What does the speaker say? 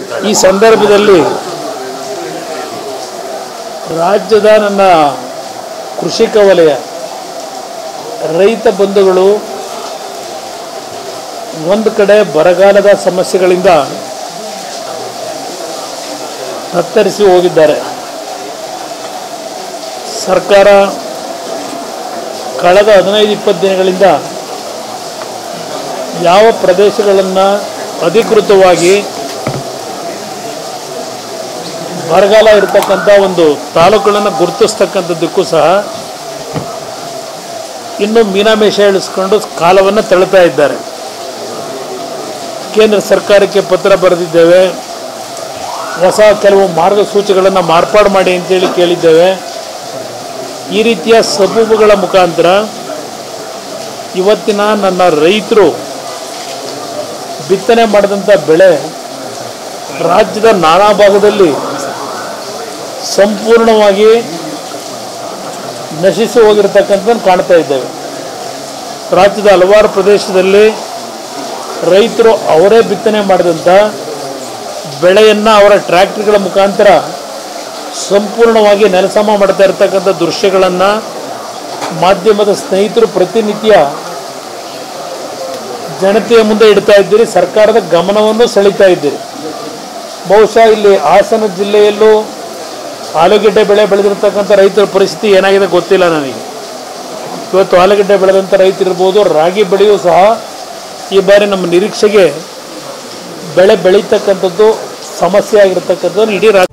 ಈ ಸಂದರ್ಭದಲ್ಲಿ ರಾಜ್ಯದ ನನ್ನ ಕೃಷಿಕ ವಲಯ ರೈತ ಬಂಧುಗಳು ಒಂದು ಕಡೆ ಬರಗಾಲದ ಸಮಸ್ಯೆಗಳಿಂದ ತತ್ತರಿಸಿ ಹೋಗಿದ್ದಾರೆ ಸರ್ಕಾರ ಕಳೆದ ಹದಿನೈದು ಇಪ್ಪತ್ತು ದಿನಗಳಿಂದ ಯಾವ ಪ್ರದೇಶಗಳನ್ನು ಅಧಿಕೃತವಾಗಿ ಬರಗಾಲ ಇರತಕ್ಕಂಥ ಒಂದು ತಾಲೂಕುಗಳನ್ನು ಗುರುತಿಸ್ತಕ್ಕಂಥದ್ದಕ್ಕೂ ಸಹ ಇನ್ನು ಮೀನಾಮೇಷ ಇಳಿಸ್ಕೊಂಡು ಕಾಲವನ್ನು ತಳ್ತಾ ಇದ್ದಾರೆ ಕೇಂದ್ರ ಸರ್ಕಾರಕ್ಕೆ ಪತ್ರ ಬರೆದಿದ್ದೇವೆ ಹೊಸ ಕೆಲವು ಮಾರ್ಗಸೂಚಿಗಳನ್ನು ಮಾರ್ಪಾಡು ಮಾಡಿ ಅಂತೇಳಿ ಕೇಳಿದ್ದೇವೆ ಈ ರೀತಿಯ ಸಬೂಬುಗಳ ಮುಖಾಂತರ ಇವತ್ತಿನ ನನ್ನ ರೈತರು ಬಿತ್ತನೆ ಮಾಡಿದಂಥ ಬೆಳೆ ರಾಜ್ಯದ ನಾನಾ ಭಾಗದಲ್ಲಿ ಸಂಪೂರ್ಣವಾಗಿ ನಶಿಸಿ ಹೋಗಿರ್ತಕ್ಕಂಥದ್ದನ್ನು ಕಾಣ್ತಾ ಇದ್ದೇವೆ ರಾಜ್ಯದ ಹಲವಾರು ಪ್ರದೇಶದಲ್ಲಿ ರೈತರು ಅವರೇ ಬಿತ್ತನೆ ಮಾಡಿದಂಥ ಬೆಳೆಯನ್ನು ಅವರ ಟ್ರ್ಯಾಕ್ಟರ್ಗಳ ಮುಖಾಂತರ ಸಂಪೂರ್ಣವಾಗಿ ನೆಲಸಮ ಮಾಡ್ತಾ ಇರ್ತಕ್ಕಂಥ ದೃಶ್ಯಗಳನ್ನು ಮಾಧ್ಯಮದ ಸ್ನೇಹಿತರು ಪ್ರತಿನಿತ್ಯ ಜನತೆಯ ಮುಂದೆ ಇಡ್ತಾ ಇದ್ದೀರಿ ಸರ್ಕಾರದ ಗಮನವನ್ನು ಸೆಳೀತಾ ಇದ್ದೀರಿ ಬಹುಶಃ ಇಲ್ಲಿ ಹಾಸನ ಜಿಲ್ಲೆಯಲ್ಲೂ ಆಲೂಗೆಡ್ಡೆ ಬೆಳೆ ಬೆಳೆದಿರ್ತಕ್ಕಂಥ ರೈತರ ಪರಿಸ್ಥಿತಿ ಏನಾಗಿದೆ ಗೊತ್ತಿಲ್ಲ ನನಗೆ ಇವತ್ತು ಆಲೂಗೆಡ್ಡೆ ಬೆಳೆದಂಥ ರೈತರಿರ್ಬೋದು ರಾಗಿ ಬೆಳೆಯೂ ಸಹ ಈ ಬಾರಿ ನಮ್ಮ ನಿರೀಕ್ಷೆಗೆ ಬೆಳೆ ಬೆಳೀತಕ್ಕಂಥದ್ದು ಸಮಸ್ಯೆ ಆಗಿರ್ತಕ್ಕಂಥದ್ದು ಇಡೀ ರಾಜ್ಯ